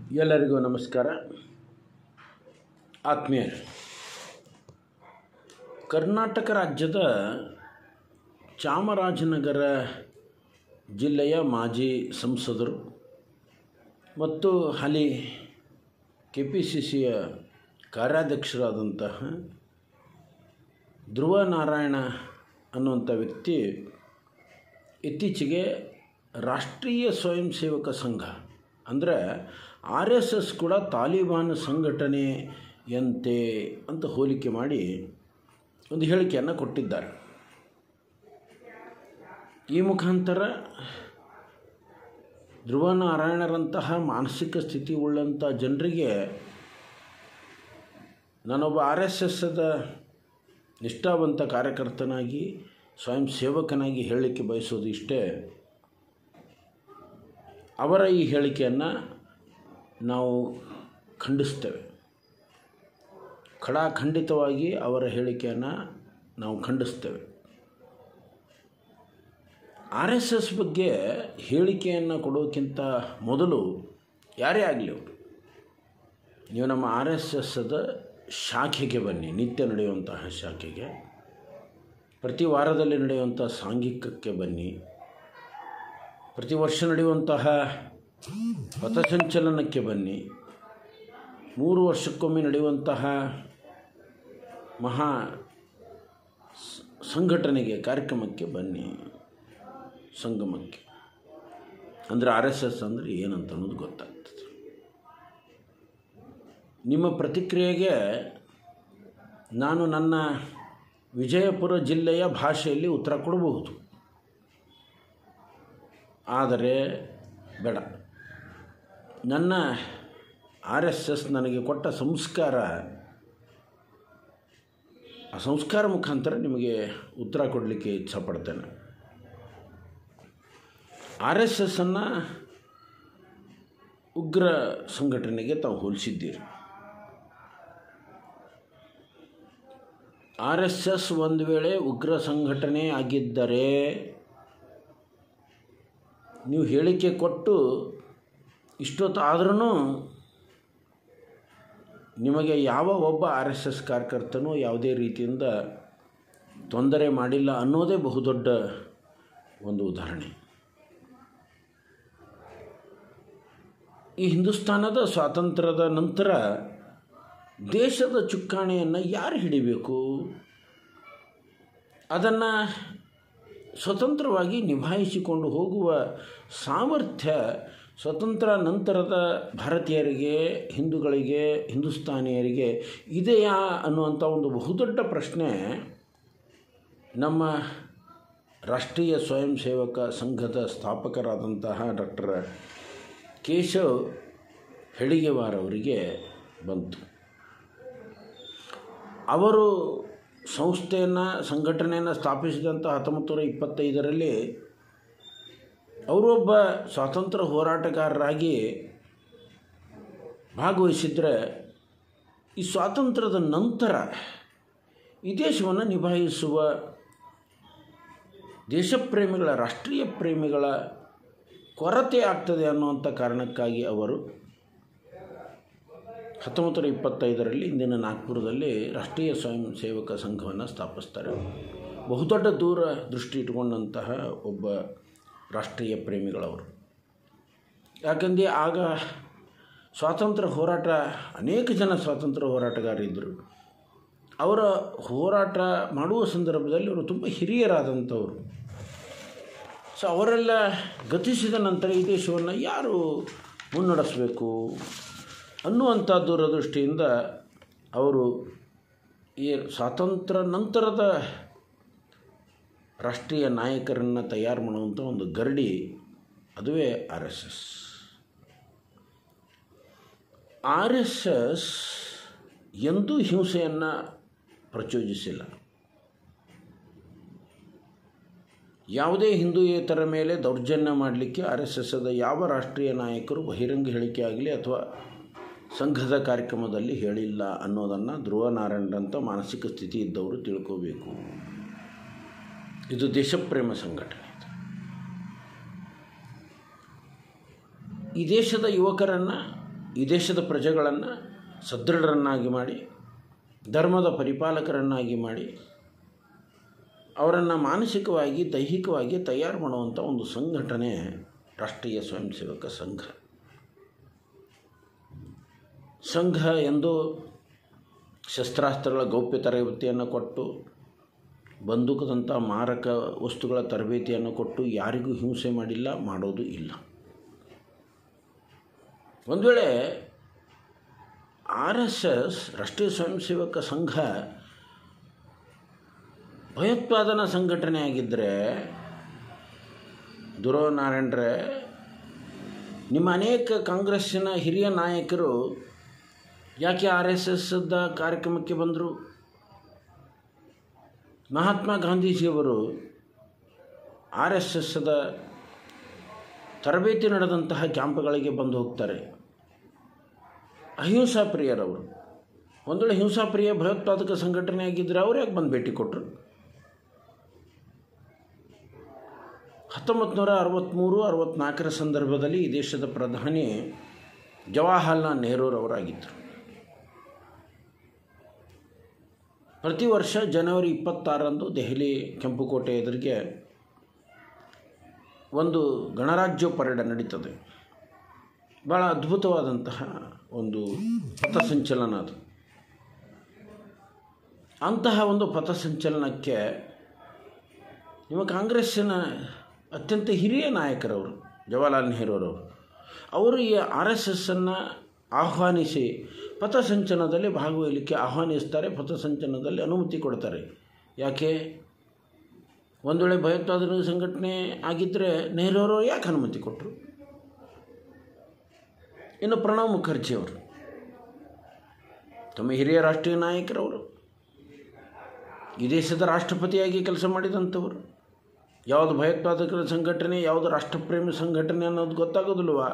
ಎಲ್ಲರಿಗೂ ನಮಸ್ಕಾರ ಆತ್ಮೀಯರೇ ಕರ್ನಾಟಕ ರಾಜ್ಯದ ಚಾಮರಾಜನಗರ ಜಿಲ್ಲೆಯ ಮಾಜಿ ಸಂಸದರು ಮತ್ತು ಹಾಲಿ ಕೆ ಪಿ ಸಿ ಸಿಯ ಕಾರ್ಯಾಧ್ಯಕ್ಷರಾದಂತಹ ಧ್ರುವ ನಾರಾಯಣ ಅನ್ನುವಂಥ ವ್ಯಕ್ತಿ ಇತ್ತೀಚೆಗೆ ರಾಷ್ಟ್ರೀಯ ಸ್ವಯಂ ಸೇವಕ ಸಂಘ ಅಂದರೆ ಆರ್ ಎಸ್ ಎಸ್ ಕೂಡ ತಾಲಿಬಾನ್ ಸಂಘಟನೆಯಂತೆ ಅಂತ ಹೋಲಿಕೆ ಮಾಡಿ ಒಂದು ಹೇಳಿಕೆಯನ್ನು ಕೊಟ್ಟಿದ್ದಾರೆ ಈ ಮುಖಾಂತರ ಧ್ರುವ ನಾರಾಯಣರಂತಹ ಮಾನಸಿಕ ಸ್ಥಿತಿ ಉಳ್ಳಂಥ ಜನರಿಗೆ ನಾನೊಬ್ಬ ಆರ್ ಎಸ್ ಎಸ್ದ ನಿಷ್ಠಾವಂತ ಕಾರ್ಯಕರ್ತನಾಗಿ ಸ್ವಯಂ ಸೇವಕನಾಗಿ ಹೇಳಲಿಕ್ಕೆ ಬಯಸೋದು ಇಷ್ಟೇ ಅವರ ಈ ಹೇಳಿಕೆಯನ್ನು ನಾವು ಖಂಡಿಸ್ತೇವೆ ಖಡಾಖಂಡಿತವಾಗಿ ಅವರ ಹೇಳಿಕೆಯನ್ನು ನಾವು ಖಂಡಿಸ್ತೇವೆ ಆರ್ ಎಸ್ ಎಸ್ ಬಗ್ಗೆ ಹೇಳಿಕೆಯನ್ನು ಕೊಡೋಕ್ಕಿಂತ ಮೊದಲು ಯಾರೇ ಆಗಲಿ ಅವರು ನೀವು ನಮ್ಮ ಆರ್ ಎಸ್ ಎಸ್ದ ಶಾಖೆಗೆ ಬನ್ನಿ ನಿತ್ಯ ನಡೆಯುವಂತಹ ಶಾಖೆಗೆ ಪ್ರತಿ ವಾರದಲ್ಲಿ ನಡೆಯುವಂಥ ಸಾಂಘಿಕಕ್ಕೆ ಬನ್ನಿ ಪ್ರತಿ ವರ್ಷ ನಡೆಯುವಂತಹ ಪಥಸಂಚಲನಕ್ಕೆ ಬನ್ನಿ ಮೂರು ವರ್ಷಕ್ಕೊಮ್ಮೆ ನಡೆಯುವಂತಹ ಮಹಾ ಸಂಘಟನೆಗೆ ಕಾರ್ಯಕ್ರಮಕ್ಕೆ ಬನ್ನಿ ಸಂಗಮಕ್ಕೆ ಅಂದರೆ ಆರ್ ಎಸ್ ಎಸ್ ಅಂದರೆ ಏನಂತ ಅನ್ನೋದು ಗೊತ್ತಾಗ್ತದೆ ನಿಮ್ಮ ಪ್ರತಿಕ್ರಿಯೆಗೆ ನಾನು ನನ್ನ ವಿಜಯಪುರ ಜಿಲ್ಲೆಯ ಭಾಷೆಯಲ್ಲಿ ಉತ್ತರ ಕೊಡಬಹುದು ಆದರೆ ಬೇಡ ನನ್ನ ಆರ್ ಎಸ್ ಎಸ್ ನನಗೆ ಕೊಟ್ಟ ಸಂಸ್ಕಾರ ಆ ಸಂಸ್ಕಾರ ಮುಖಾಂತರ ನಿಮಗೆ ಉತ್ತರ ಕೊಡಲಿಕ್ಕೆ ಇಚ್ಛಪಡ್ತೇನೆ ಆರ್ ಎಸ್ ಎಸ್ಸನ್ನು ಉಗ್ರ ಸಂಘಟನೆಗೆ ತಾವು ಹೋಲಿಸಿದ್ದೀರಿ ಆರ್ ಎಸ್ ಎಸ್ ಒಂದು ವೇಳೆ ಉಗ್ರ ಸಂಘಟನೆ ಆಗಿದ್ದರೆ ನೀವು ಹೇಳಿಕೆ ಕೊಟ್ಟು ಇಷ್ಟೊತ್ತು ಆದ್ರೂ ನಿಮಗೆ ಯಾವ ಒಬ್ಬ ಆರ್ ಎಸ್ ಎಸ್ ಕಾರ್ಯಕರ್ತನೂ ಯಾವುದೇ ರೀತಿಯಿಂದ ತೊಂದರೆ ಮಾಡಿಲ್ಲ ಅನ್ನೋದೇ ಬಹುದೊಡ್ಡ ಒಂದು ಉದಾಹರಣೆ ಈ ಹಿಂದೂಸ್ತಾನದ ಸ್ವಾತಂತ್ರ್ಯದ ನಂತರ ದೇಶದ ಚುಕ್ಕಾಣಿಯನ್ನು ಯಾರು ಹಿಡಿಬೇಕು ಅದನ್ನು ಸ್ವತಂತ್ರವಾಗಿ ನಿಭಾಯಿಸಿಕೊಂಡು ಹೋಗುವ ಸಾಮರ್ಥ್ಯ ಸ್ವತಂತ್ರ ನಂತರದ ಭಾರತೀಯರಿಗೆ ಹಿಂದೂಗಳಿಗೆ ಹಿಂದೂಸ್ತಾನಿಯರಿಗೆ ಇದೆಯಾ ಅನ್ನುವಂಥ ಒಂದು ಬಹುದೊಡ್ಡ ಪ್ರಶ್ನೆ ನಮ್ಮ ರಾಷ್ಟ್ರೀಯ ಸ್ವಯಂ ಸೇವಕ ಸಂಘದ ಸ್ಥಾಪಕರಾದಂತಹ ಡಾಕ್ಟರ್ ಕೇಶವ್ ಹೆಡಿಗೆವಾರ್ ಅವರಿಗೆ ಬಂತು ಅವರು ಸಂಸ್ಥೆಯನ್ನು ಸಂಘಟನೆಯನ್ನು ಸ್ಥಾಪಿಸಿದಂಥ ಹತ್ತೊಂಬತ್ತು ನೂರ ಇಪ್ಪತ್ತೈದರಲ್ಲಿ ಅವರೊಬ್ಬ ಸ್ವಾತಂತ್ರ್ಯ ಹೋರಾಟಗಾರರಾಗಿ ಭಾಗವಹಿಸಿದರೆ ಈ ಸ್ವಾತಂತ್ರ್ಯದ ನಂತರ ಈ ದೇಶವನ್ನು ನಿಭಾಯಿಸುವ ದೇಶಪ್ರೇಮಿಗಳ ರಾಷ್ಟ್ರೀಯ ಪ್ರೇಮಿಗಳ ಕೊರತೆ ಆಗ್ತದೆ ಅನ್ನುವಂಥ ಕಾರಣಕ್ಕಾಗಿ ಅವರು ಹತ್ತೊಂಬತ್ತು ನೂರ ಇಪ್ಪತ್ತೈದರಲ್ಲಿ ಇಂದಿನ ನಾಗ್ಪುರದಲ್ಲಿ ರಾಷ್ಟ್ರೀಯ ಸ್ವಯಂ ಸೇವಕ ಸಂಘವನ್ನು ಸ್ಥಾಪಿಸ್ತಾರೆ ಬಹುದೊಡ್ಡ ದೂರ ದೃಷ್ಟಿ ಇಟ್ಕೊಂಡಂತಹ ಒಬ್ಬ ರಾಷ್ಟ್ರೀಯ ಪ್ರೇಮಿಗಳವರು ಯಾಕಂದರೆ ಆಗ ಸ್ವಾತಂತ್ರ್ಯ ಹೋರಾಟ ಅನೇಕ ಜನ ಸ್ವಾತಂತ್ರ್ಯ ಹೋರಾಟಗಾರರಿದ್ದರು ಅವರ ಹೋರಾಟ ಮಾಡುವ ಸಂದರ್ಭದಲ್ಲಿ ಅವರು ತುಂಬ ಹಿರಿಯರಾದಂಥವರು ಸೊ ಅವರೆಲ್ಲ ಗತಿಸಿದ ನಂತರ ಈ ದೇಶವನ್ನು ಯಾರು ಮುನ್ನಡೆಸಬೇಕು ಅನ್ನುವಂಥ ದೂರದೃಷ್ಟಿಯಿಂದ ಅವರು ಈ ಸ್ವಾತಂತ್ರ್ಯ ನಂತರದ ರಾಷ್ಟ್ರೀಯ ನಾಯಕರನ್ನು ತಯಾರು ಮಾಡುವಂಥ ಒಂದು ಗರಡಿ ಅದುವೇ R S S R S S ಎಂದೂ ಹಿಂಸೆಯನ್ನು ಪ್ರಚೋದಿಸಿಲ್ಲ ಯಾವುದೇ ಹಿಂದೂಯೇತರ ಮೇಲೆ ದೌರ್ಜನ್ಯ ಮಾಡಲಿಕ್ಕೆ ಆರ್ ಎಸ್ ಎಸ್ದ ಯಾವ ರಾಷ್ಟ್ರೀಯ ನಾಯಕರು ಬಹಿರಂಗ ಹೇಳಿಕೆ ಆಗಲಿ ಅಥವಾ ಸಂಘದ ಕಾರ್ಯಕ್ರಮದಲ್ಲಿ ಹೇಳಿಲ್ಲ ಅನ್ನೋದನ್ನು ಧ್ರುವ ನಾರಾಯಣರಂಥ ಮಾನಸಿಕ ಸ್ಥಿತಿ ಇದ್ದವರು ತಿಳ್ಕೋಬೇಕು ಇದು ದೇಶಪ್ರೇಮ ಸಂಘಟನೆ ಇದು. ಈ ದೇಶದ ಯುವಕರನ್ನು ಈ ದೇಶದ ಪ್ರಜೆಗಳನ್ನು ಸದೃಢರನ್ನಾಗಿ ಮಾಡಿ ಧರ್ಮದ ಪರಿಪಾಲಕರನ್ನಾಗಿ ಮಾಡಿ ಅವರನ್ನು ಮಾನಸಿಕವಾಗಿ ದೈಹಿಕವಾಗಿ ತಯಾರು ಮಾಡುವಂಥ ಒಂದು ಸಂಘಟನೆ ರಾಷ್ಟ್ರೀಯ ಸ್ವಯಂ ಸೇವಕ ಸಂಘ ಸಂಘ ಎಂದು ಶಸ್ತ್ರಾಸ್ತ್ರಗಳ ಗೌಪ್ಯ ತರಬೇತಿಯನ್ನು ಕೊಟ್ಟು ಬಂದೂಕದಂಥ ಮಾರಕ ವಸ್ತುಗಳ ತರಬೇತಿಯನ್ನು ಕೊಟ್ಟು ಯಾರಿಗೂ ಹಿಂಸೆ ಮಾಡಿಲ್ಲ ಮಾಡೋದು ಇಲ್ಲ ಒಂದು ವೇಳೆ ಆರ್ ಎಸ್ ಎಸ್ ರಾಷ್ಟ್ರೀಯ ಸ್ವಯಂ ಸೇವಕ ಸಂಘ ಭಯೋತ್ಪಾದನಾ ಸಂಘಟನೆ ಆಗಿದ್ದರೆ ದುರೋನಾರಾಯಣರೇ ನಿಮ್ಮ ಅನೇಕ ಕಾಂಗ್ರೆಸ್ಸಿನ ಹಿರಿಯ ನಾಯಕರು ಯಾಕೆ ಆರ್ ಎಸ್ ಎಸ್ದ ಕಾರ್ಯಕ್ರಮಕ್ಕೆ ಬಂದರು ಮಹಾತ್ಮ ಗಾಂಧೀಜಿಯವರು ಆರ್ ಎಸ್ ಎಸ್ದ ತರಬೇತಿ ನಡೆದಂತಹ ಕ್ಯಾಂಪ್ಗಳಿಗೆ ಬಂದು ಹೋಗ್ತಾರೆ ಅಹಿಂಸಾ ಪ್ರಿಯರವರು ಒಂದು ವೇಳೆ ಹಿಂಸಾಪ್ರಿಯ ಭಯೋತ್ಪಾದಕ ಸಂಘಟನೆ ಆಗಿದ್ದರೆ ಅವ್ರು ಯಾಕೆ ಬಂದು ಭೇಟಿ ಕೊಟ್ಟರು ಹತ್ತೊಂಬತ್ತು ನೂರ ಅರವತ್ತ್ಮೂರು ಅರವತ್ತ್ನಾಲ್ಕರ ಸಂದರ್ಭದಲ್ಲಿ ಈ ದೇಶದ ಪ್ರಧಾನಿ ಜವಾಹರ್ಲಾಲ್ ನೆಹರೂರವರಾಗಿದ್ದರು ಪ್ರತಿ ವರ್ಷ ಜನವರಿ ಇಪ್ಪತ್ತಾರರಂದು ದೆಹಲಿ ಕೆಂಪುಕೋಟೆ ಎದುರಿಗೆ ಒಂದು ಗಣರಾಜ್ಯ ಪರೇಡ್ ನಡೀತದೆ ಭಾಳ ಅದ್ಭುತವಾದಂತಹ ಒಂದು ಪಥಸಂಚಲನ ಅದು ಅಂತಹ ಒಂದು ಪಥಸಂಚಲನಕ್ಕೆ ನಿಮ್ಮ ಕಾಂಗ್ರೆಸ್ಸಿನ ಅತ್ಯಂತ ಹಿರಿಯ ನಾಯಕರವರು ಜವಾಹರ್ಲಾಲ್ ನೆಹರೂರವರು ಅವರು ಈ ಆರ್ ಎಸ್ ಎಸ್ಸನ್ನು ಆಹ್ವಾನಿಸಿ ಪಥಸಂಚಲನದಲ್ಲಿ ಭಾಗವಹಿಸಲಿಕ್ಕೆ ಆಹ್ವಾನಿಸ್ತಾರೆ ಪಥಸಂಚಲನದಲ್ಲಿ ಅನುಮತಿ ಕೊಡ್ತಾರೆ ಯಾಕೆ ಒಂದು ವೇಳೆ ಭಯೋತ್ಪಾದನಾ ಸಂಘಟನೆ ಆಗಿದ್ದರೆ ನೆಹರೂರವರು ಯಾಕೆ ಅನುಮತಿ ಕೊಟ್ಟರು ಇನ್ನು ಪ್ರಣವ್ ಮುಖರ್ಜಿ ಅವರು ತಮ್ಮ ಹಿರಿಯ ರಾಷ್ಟ್ರೀಯ ನಾಯಕರವರು ಈ ದೇಶದ ರಾಷ್ಟ್ರಪತಿಯಾಗಿ ಕೆಲಸ ಮಾಡಿದಂಥವರು ಯಾವುದು ಭಯೋತ್ಪಾದಕರ ಸಂಘಟನೆ ಯಾವುದು ರಾಷ್ಟ್ರಪ್ರೇಮಿ ಸಂಘಟನೆ ಅನ್ನೋದು ಗೊತ್ತಾಗೋದಿಲ್ವಾ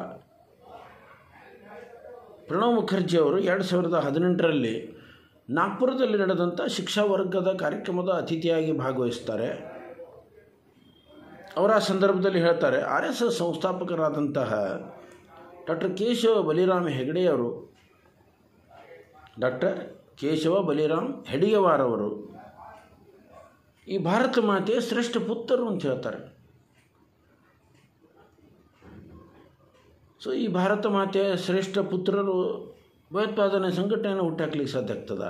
ಪ್ರಣವ್ ಮುಖರ್ಜಿ ಅವರು ಎರಡು ಸಾವಿರದ ಹದಿನೆಂಟರಲ್ಲಿ ನಾಗ್ಪುರದಲ್ಲಿ ನಡೆದಂಥ ಶಿಕ್ಷಾ ವರ್ಗದ ಕಾರ್ಯಕ್ರಮದ ಅತಿಥಿಯಾಗಿ ಭಾಗವಹಿಸ್ತಾರೆ ಅವರ ಆ ಸಂದರ್ಭದಲ್ಲಿ ಹೇಳ್ತಾರೆ ಆರ್ ಎಸ್ ಎಸ್ ಸಂಸ್ಥಾಪಕರಾದಂತಹ ಡಾಕ್ಟರ್ ಕೇಶವ ಬಲಿರಾಮ್ ಹೆಗಡೆಯವರು ಡಾಕ್ಟರ್ ಕೇಶವ ಬಲಿರಾಮ್ ಹೆಡಿಯವಾರವರು ಈ ಭಾರತ ಮಾತೆಯ ಶ್ರೇಷ್ಠ ಪುತ್ರರು ಅಂತ ಹೇಳ್ತಾರೆ ಸೊ ಈ ಭಾರತ ಮಾತೆಯ ಶ್ರೇಷ್ಠ ಪುತ್ರರು ಭಯೋತ್ಪಾದನೆ ಸಂಘಟನೆಯನ್ನು ಹುಟ್ಟಾಕ್ಲಿಕ್ಕೆ ಸಾಧ್ಯ ಆಗ್ತದ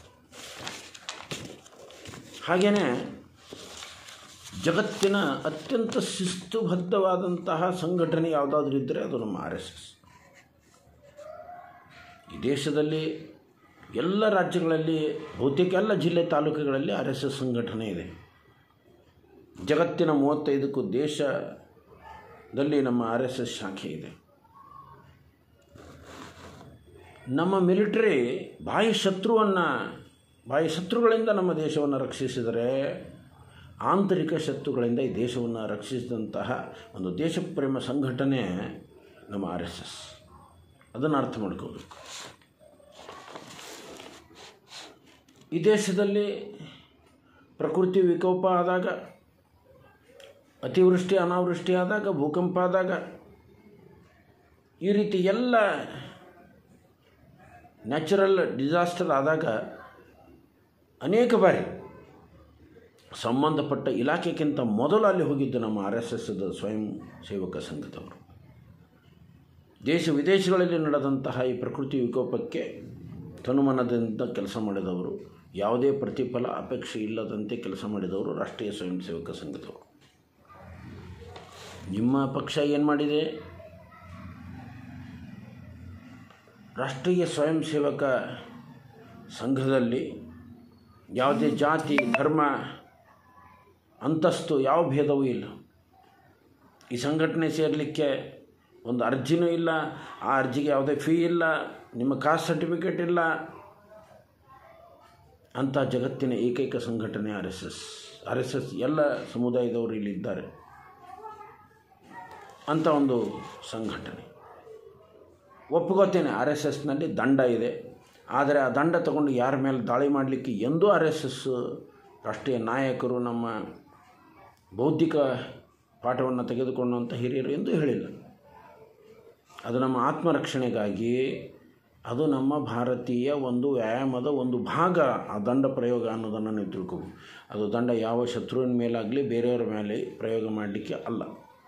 ಹಾಗೆಯೇ ಜಗತ್ತಿನ ಅತ್ಯಂತ ಶಿಸ್ತುಬದ್ಧವಾದಂತಹ ಸಂಘಟನೆ ಯಾವುದಾದ್ರೂ ಇದ್ದರೆ ಅದು ನಮ್ಮ ಆರ್ ಎಸ್ ಎಸ್ ಈ ದೇಶದಲ್ಲಿ ಎಲ್ಲ ರಾಜ್ಯಗಳಲ್ಲಿ ಬಹುತೇಕ ಎಲ್ಲ ಜಿಲ್ಲೆ ತಾಲೂಕುಗಳಲ್ಲಿ ಆರ್ ಎಸ್ ಎಸ್ ಸಂಘಟನೆ ಇದೆ ಜಗತ್ತಿನ ಮೂವತ್ತೈದಕ್ಕೂ ದೇಶದಲ್ಲಿ ನಮ್ಮ ಆರ್ ಎಸ್ ಎಸ್ ಶಾಖೆ ಇದೆ ನಮ್ಮ ಮಿಲಿಟರಿ ಬಾಯಿ ಶತ್ರುವನ್ನು ಬಾಯಿ ಶತ್ರುಗಳಿಂದ ನಮ್ಮ ದೇಶವನ್ನು ರಕ್ಷಿಸಿದರೆ ಆಂತರಿಕ ಶತ್ರುಗಳಿಂದ ಈ ದೇಶವನ್ನು ರಕ್ಷಿಸಿದಂತಹ ಒಂದು ದೇಶಪ್ರೇಮ ಸಂಘಟನೆ ನಮ್ಮ ಆರ್ ಎಸ್ ಎಸ್ ಅದನ್ನು ಅರ್ಥ ಮಾಡ್ಕೋಬೇಕು ಈ ದೇಶದಲ್ಲಿ ಪ್ರಕೃತಿ ವಿಕೋಪ ಆದಾಗ ಅತಿವೃಷ್ಟಿ ಅನಾವೃಷ್ಟಿ ಆದಾಗ ಭೂಕಂಪ ಆದಾಗ ಈ ರೀತಿ ಎಲ್ಲ ನ್ಯಾಚುರಲ್ ಡಿಸಾಸ್ಟರ್ ಆದಾಗ ಅನೇಕ ಬಾರಿ ಸಂಬಂಧಪಟ್ಟ ಇಲಾಖೆಗಿಂತ ಮೊದಲು ಅಲ್ಲಿ ಹೋಗಿದ್ದು ನಮ್ಮ ಆರ್ ಎಸ್ ಎಸ್ದ ಸ್ವಯಂ ಸೇವಕ ಸಂಘದವರು ದೇಶ ವಿದೇಶಗಳಲ್ಲಿ ನಡೆದಂತಹ ಈ ಪ್ರಕೃತಿ ವಿಕೋಪಕ್ಕೆ ತನುಮನದಿಂದ ಕೆಲಸ ಮಾಡಿದವರು ಯಾವುದೇ ಪ್ರತಿಫಲ ಅಪೇಕ್ಷೆ ಇಲ್ಲದಂತೆ ಕೆಲಸ ಮಾಡಿದವರು ರಾಷ್ಟ್ರೀಯ ಸ್ವಯಂ ಸೇವಕ ಸಂಘದವರು ನಿಮ್ಮ ಪಕ್ಷ ಏನು ಮಾಡಿದೆ ರಾಷ್ಟ್ರೀಯ ಸ್ವಯಂ ಸೇವಕ ಸಂಘದಲ್ಲಿ ಯಾವುದೇ ಜಾತಿ ಧರ್ಮ ಅಂತಸ್ತು ಯಾವ ಭೇದವೂ ಇಲ್ಲ ಈ ಸಂಘಟನೆ ಸೇರಲಿಕ್ಕೆ ಒಂದು ಅರ್ಜಿನೂ ಇಲ್ಲ ಆ ಅರ್ಜಿಗೆ ಯಾವುದೇ ಫೀ ಇಲ್ಲ ನಿಮ್ಮ ಕಾಸ್ಟ್ ಸರ್ಟಿಫಿಕೇಟ್ ಇಲ್ಲ ಅಂಥ ಜಗತ್ತಿನ ಏಕೈಕ ಸಂಘಟನೆ R S S R S S ಎಲ್ಲ ಸಮುದಾಯದವರು ಇಲ್ಲಿದ್ದಾರೆ ಅಂಥ ಒಂದು ಸಂಘಟನೆ ಒಪ್ಕೋತೇನೆ ಆರ್ ಎಸ್ ಎಸ್ನಲ್ಲಿ ದಂಡ ಇದೆ ಆದರೆ ಆ ದಂಡ ತಗೊಂಡು ಯಾರ ಮೇಲೆ ದಾಳಿ ಮಾಡಲಿಕ್ಕೆ ಎಂದೂ ಆರ್ ಎಸ್ ಎಸ್ ರಾಷ್ಟ್ರೀಯ ನಾಯಕರು ನಮ್ಮ ಬೌದ್ಧಿಕ ಪಾಠವನ್ನು ತೆಗೆದುಕೊಂಡಂಥ ಹಿರಿಯರು ಎಂದೂ ಹೇಳಿಲ್ಲ ಅದು ನಮ್ಮ ಆತ್ಮರಕ್ಷಣೆಗಾಗಿ ಅದು ನಮ್ಮ ಭಾರತೀಯ ಒಂದು ವ್ಯಾಯಾಮದ ಒಂದು ಭಾಗ ಆ ದಂಡ ಪ್ರಯೋಗ ಅನ್ನೋದನ್ನು ನೀವು ತಿಳ್ಕೊಬೇಕು ಅದು ದಂಡ ಯಾವ ಶತ್ರುವಿನ ಮೇಲಾಗಲಿ ಬೇರೆಯವರ ಮೇಲೆ ಪ್ರಯೋಗ ಮಾಡಲಿಕ್ಕೆ ಅಲ್ಲ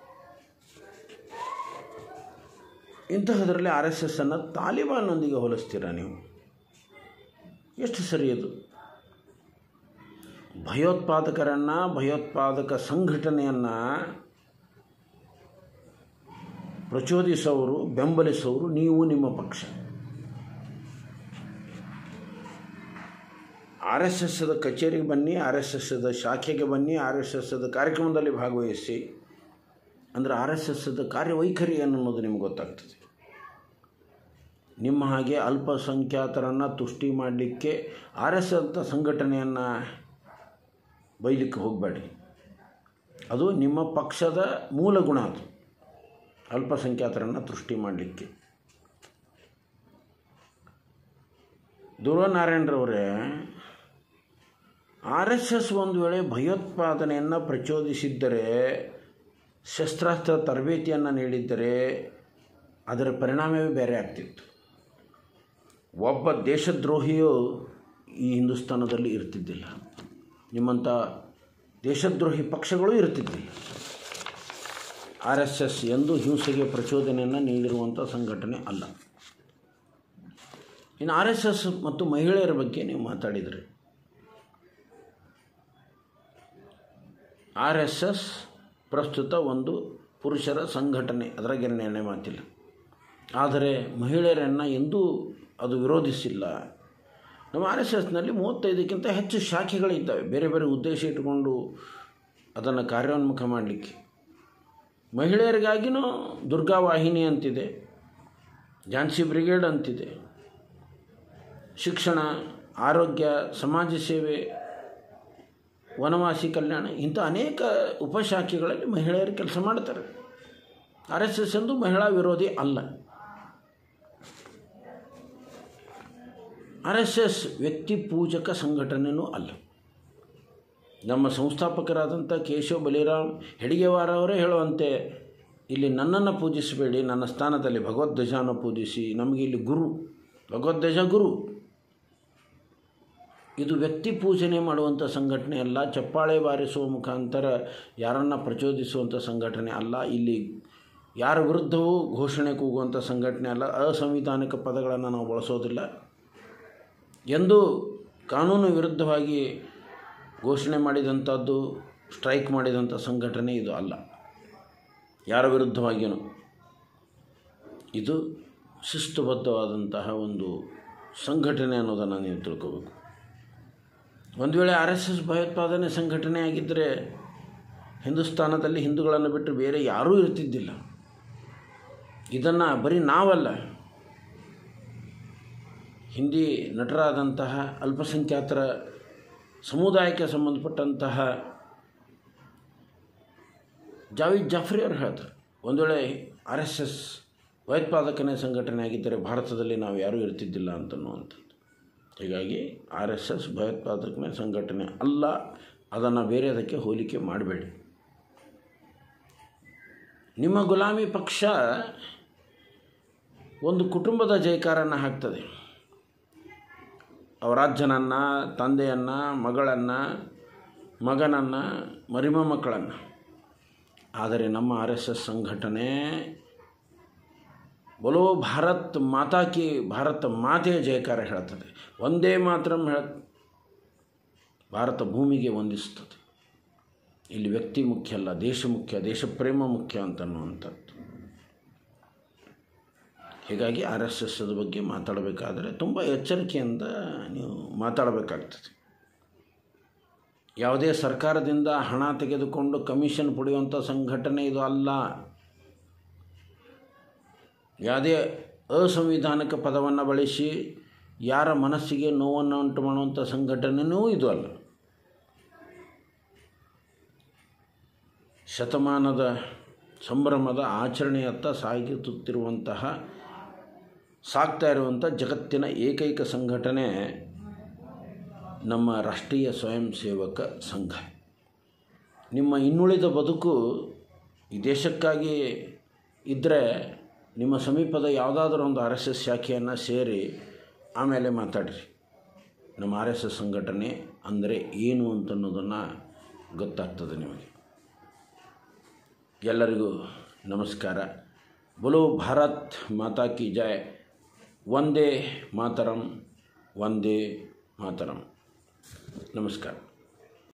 ಇಂತಹದರಲ್ಲಿ ಆರ್ ಎಸ್ ಎಸ್ಸನ್ನು ತಾಲಿಬಾನ್ನೊಂದಿಗೆ ಹೋಲಿಸ್ತೀರಾ ನೀವು ಎಷ್ಟು ಸರಿ ಅದು ಭಯೋತ್ಪಾದಕರನ್ನು ಭಯೋತ್ಪಾದಕ ಸಂಘಟನೆಯನ್ನು ಪ್ರಚೋದಿಸೋರು ಬೆಂಬಲಿಸೋರು ನೀವು ನಿಮ್ಮ ಪಕ್ಷ ಆರ್ ಎಸ್ ಎಸ್ದ ಕಚೇರಿಗೆ ಬನ್ನಿ ಆರ್ ಎಸ್ ಎಸ್ದ ಶಾಖೆಗೆ ಬನ್ನಿ ಆರ್ ಎಸ್ ಎಸ್ದ ಕಾರ್ಯಕ್ರಮದಲ್ಲಿ ಭಾಗವಹಿಸಿ ಅಂದರೆ ಆರ್ ಎಸ್ ಎಸ್ದ ಕಾರ್ಯವೈಖರಿ ಏನು ಅನ್ನೋದು ನಿಮ್ಗೆ ಗೊತ್ತಾಗ್ತದೆ ನಿಮ್ಮ ಹಾಗೆ ಅಲ್ಪಸಂಖ್ಯಾತರನ್ನು ತುಷ್ಟಿ ಮಾಡಲಿಕ್ಕೆ ಆರ್ ಎಸ್ ಅಂತ ಸಂಘಟನೆಯನ್ನು ಬೈಲಿಕ್ಕೆ ಹೋಗಬೇಡಿ ಅದು ನಿಮ್ಮ ಪಕ್ಷದ ಮೂಲ ಗುಣ ಅದು ಅಲ್ಪಸಂಖ್ಯಾತರನ್ನು ತುಷ್ಟಿ ಮಾಡಲಿಕ್ಕೆ ಧ್ರುವನಾರಾಯಣರವರೇ ಆರ್ ಎಸ್ ಎಸ್ ಒಂದು ವೇಳೆ ಭಯೋತ್ಪಾದನೆಯನ್ನು ಪ್ರಚೋದಿಸಿದ್ದರೆ ಶಸ್ತ್ರಾಸ್ತ್ರ ತರಬೇತಿಯನ್ನು ನೀಡಿದ್ದರೆ ಅದರ ಪರಿಣಾಮವೇ ಬೇರೆ ಆಗ್ತಿತ್ತು ಒಬ್ಬ ದೇಶದ್ರೋಹಿಯು ಈ ಹಿಂದೂಸ್ತಾನದಲ್ಲಿ ಇರ್ತಿದ್ದಿಲ್ಲ ನಿಮ್ಮಂಥ ದೇಶದ್ರೋಹಿ ಪಕ್ಷಗಳು ಇರ್ತಿದ್ದಿಲ್ಲ ಆರ್ ಎಸ್ ಎಸ್ ಎಂದು ಹಿಂಸೆಗೆ ಪ್ರಚೋದನೆಯನ್ನು ನೀಡಿರುವಂಥ ಸಂಘಟನೆ ಅಲ್ಲ ಇನ್ನು ಆರ್ ಎಸ್ ಎಸ್ ಮತ್ತು ಮಹಿಳೆಯರ ಬಗ್ಗೆ ನೀವು ಮಾತಾಡಿದ್ರಿ ಆರ್ ಎಸ್ ಎಸ್ ಪ್ರಸ್ತುತ ಒಂದು ಪುರುಷರ ಸಂಘಟನೆ ಅದರಾಗೆ ನಿರ್ಣಯ ಮಾತಿಲ್ಲ ಆದರೆ ಮಹಿಳೆಯರನ್ನು ಎಂದೂ ಅದು ವಿರೋಧಿಸಿಲ್ಲ ನಮ್ಮ ಆರ್ ಎಸ್ ಎಸ್ನಲ್ಲಿ ಮೂವತ್ತೈದಕ್ಕಿಂತ ಹೆಚ್ಚು ಶಾಖೆಗಳಿದ್ದಾವೆ ಬೇರೆ ಬೇರೆ ಉದ್ದೇಶ ಇಟ್ಟುಕೊಂಡು ಅದನ್ನು ಕಾರ್ಯೋನ್ಮುಖ ಮಾಡಲಿಕ್ಕೆ ಮಹಿಳೆಯರಿಗಾಗಿನೂ ದುರ್ಗಾವಾಹಿನಿ ಅಂತಿದೆ ಝಾನ್ಸಿ ಬ್ರಿಗೇಡ್ ಅಂತಿದೆ ಶಿಕ್ಷಣ ಆರೋಗ್ಯ ಸಮಾಜ ಸೇವೆ ವನವಾಸಿ ಕಲ್ಯಾಣ ಇಂಥ ಅನೇಕ ಉಪಶಾಖೆಗಳಲ್ಲಿ ಮಹಿಳೆಯರು ಕೆಲಸ ಮಾಡ್ತಾರೆ ಆರ್ ಎಸ್ ಎಸ್ ಎಂದು ಮಹಿಳಾ ವಿರೋಧಿ ಅಲ್ಲ ಆರ್ ಎಸ್ ಎಸ್ ವ್ಯಕ್ತಿ ಪೂಜಕ ಸಂಘಟನೆಯೂ ಅಲ್ಲ ನಮ್ಮ ಸಂಸ್ಥಾಪಕರಾದಂಥ ಕೇಶವ ಬಲಿರಾಮ್ ಹೆಡಿಗೆವಾರ ಅವರೇ ಹೇಳುವಂತೆ ಇಲ್ಲಿ ನನ್ನನ್ನು ಪೂಜಿಸಬೇಡಿ ನನ್ನ ಸ್ಥಾನದಲ್ಲಿ ಭಗವದ್ಧ್ವಜನ ಪೂಜಿಸಿ ನಮಗೆ ಇಲ್ಲಿ ಗುರು ಭಗವದ್ಧ್ವಜ ಗುರು ಇದು ವ್ಯಕ್ತಿ ಪೂಜನೆ ಮಾಡುವಂಥ ಸಂಘಟನೆ ಅಲ್ಲ ಚಪ್ಪಾಳೆ ಬಾರಿಸುವ ಮುಖಾಂತರ ಯಾರನ್ನು ಪ್ರಚೋದಿಸುವಂಥ ಸಂಘಟನೆ ಅಲ್ಲ ಇಲ್ಲಿ ಯಾರ ವಿರುದ್ಧವೂ ಘೋಷಣೆ ಕೂಗುವಂಥ ಸಂಘಟನೆ ಅಲ್ಲ ಅಸಂವಿಧಾನಿಕ ಪದಗಳನ್ನು ನಾವು ಬಳಸೋದಿಲ್ಲ ಎಂದು ಕಾನೂನು ವಿರುದ್ಧವಾಗಿ ಘೋಷಣೆ ಮಾಡಿದಂಥದ್ದು ಸ್ಟ್ರೈಕ್ ಮಾಡಿದಂಥ ಸಂಘಟನೆ ಇದು ಅಲ್ಲ ಯಾರ ವಿರುದ್ಧವಾಗಿಯೂ ಇದು ಶಿಸ್ತುಬದ್ಧವಾದಂತಹ ಒಂದು ಸಂಘಟನೆ ಅನ್ನೋದನ್ನು ನೀವು ತಿಳ್ಕೋಬೇಕು ಒಂದು ವೇಳೆ ಆರ್ ಎಸ್ ಎಸ್ ಭಯೋತ್ಪಾದನೆ ಸಂಘಟನೆ ಆಗಿದ್ದರೆ ಹಿಂದೂಸ್ತಾನದಲ್ಲಿ ಹಿಂದೂಗಳನ್ನು ಬಿಟ್ಟು ಬೇರೆ ಯಾರೂ ಇರ್ತಿದ್ದಿಲ್ಲ ಇದನ್ನು ಬರೀ ನಾವಲ್ಲ ಹಿಂದಿ ನಟರಾದಂತಹ ಅಲ್ಪಸಂಖ್ಯಾತರ ಸಮುದಾಯಕ್ಕೆ ಸಂಬಂಧಪಟ್ಟಂತಹ ಜಾವೀದ್ ಜಾಫ್ರಿ ಅವರು ಹೇಳ್ತಾರೆ ಒಂದು ವೇಳೆ ಆರ್ ಎಸ್ ಎಸ್ ಭಯೋತ್ಪಾದಕನೇ ಸಂಘಟನೆ ಆಗಿದ್ದರೆ ಭಾರತದಲ್ಲಿ ನಾವು ಯಾರೂ ಇರ್ತಿದ್ದಿಲ್ಲ ಅಂತನ್ನುವಂಥದ್ದು ಹೀಗಾಗಿ ಆರ್ ಎಸ್ ಎಸ್ ಭಯೋತ್ಪಾದಕನೇ ಸಂಘಟನೆ ಅಲ್ಲ ಅದನ್ನು ಬೇರೆದಕ್ಕೆ ಹೋಲಿಕೆ ಮಾಡಬೇಡಿ ನಿಮ್ಮ ಗುಲಾಮಿ ಪಕ್ಷ ಒಂದು ಕುಟುಂಬದ ಜೈಕಾರನ್ನು ಹಾಕ್ತದೆ ಅವರ ಅಜ್ಜನನ್ನು ತಂದೆಯನ್ನು ಮಗಳನ್ನು ಮಗನನ್ನು ಮರಿಮಕ್ಕಳನ್ನು ಆದರೆ ನಮ್ಮ ಆರ್ ಎಸ್ ಎಸ್ ಸಂಘಟನೆ ಬಲೋ ಭಾರತ್ ಮಾತಾ ಕಿ ಭಾರತ ಮಾತೆಯ ಜಯಕಾರ ಹೇಳ್ತದೆ ಒಂದೇ ಮಾತ್ರ ಹೇಳ ಭಾರತ ಭೂಮಿಗೆ ವಂದಿಸ್ತದೆ ಇಲ್ಲಿ ವ್ಯಕ್ತಿ ಮುಖ್ಯ ಅಲ್ಲ ದೇಶ ಮುಖ್ಯ ದೇಶ ಪ್ರೇಮ ಮುಖ್ಯ ಅಂತನ್ನುವಂಥದ್ದು ಹೀಗಾಗಿ ಆರ್ ಎಸ್ ಎಸ್ ಬಗ್ಗೆ ಮಾತಾಡಬೇಕಾದರೆ ತುಂಬ ಎಚ್ಚರಿಕೆಯಿಂದ ನೀವು ಮಾತಾಡಬೇಕಾಗ್ತದೆ ಯಾವುದೇ ಸರ್ಕಾರದಿಂದ ಹಣ ತೆಗೆದುಕೊಂಡು ಕಮಿಷನ್ ಪಡೆಯುವಂಥ ಸಂಘಟನೆ ಇದು ಅಲ್ಲ ಯಾವುದೇ ಅಸಂವಿಧಾನಿಕ ಪದವನ್ನು ಬಳಸಿ ಯಾರ ಮನಸ್ಸಿಗೆ ನೋವನ್ನು ಉಂಟು ಮಾಡುವಂಥ ಸಂಘಟನೆಯೂ ಇದು ಅಲ್ಲ ಶತಮಾನದ ಸಂಭ್ರಮದ ಆಚರಣೆಯತ್ತ ಸಾಗಿಸುತ್ತಿರುವಂತಹ ಸಾಗ್ತಾ ಇರುವಂಥ ಜಗತ್ತಿನ ಏಕೈಕ ಸಂಘಟನೆ ನಮ್ಮ ರಾಷ್ಟ್ರೀಯ ಸ್ವಯಂ ಸೇವಕ ಸಂಘ ನಿಮ್ಮ ಇನ್ನುಳಿದ ಬದುಕು ಈ ದೇಶಕ್ಕಾಗಿ ಇದ್ದರೆ ನಿಮ್ಮ ಸಮೀಪದ ಯಾವುದಾದ್ರೂ ಒಂದು ಆರ್ ಎಸ್ ಎಸ್ ಶಾಖೆಯನ್ನು ಸೇರಿ ಆಮೇಲೆ ಮಾತಾಡ್ರಿ ನಮ್ಮ ಆರ್ ಎಸ್ ಎಸ್ ಸಂಘಟನೆ ಅಂದರೆ ಏನು ಅಂತನ್ನೋದನ್ನು ಗೊತ್ತಾಗ್ತದೆ ನಿಮಗೆ ಎಲ್ಲರಿಗೂ ನಮಸ್ಕಾರ ಬಲೋ ಭಾರತ್ ಮಾತಾ ಕಿ ಜಯ ಒಂದೇ ಮಾತರಂ ಒಂದೇ ಮಾತರಂ ನಮಸ್ಕಾರ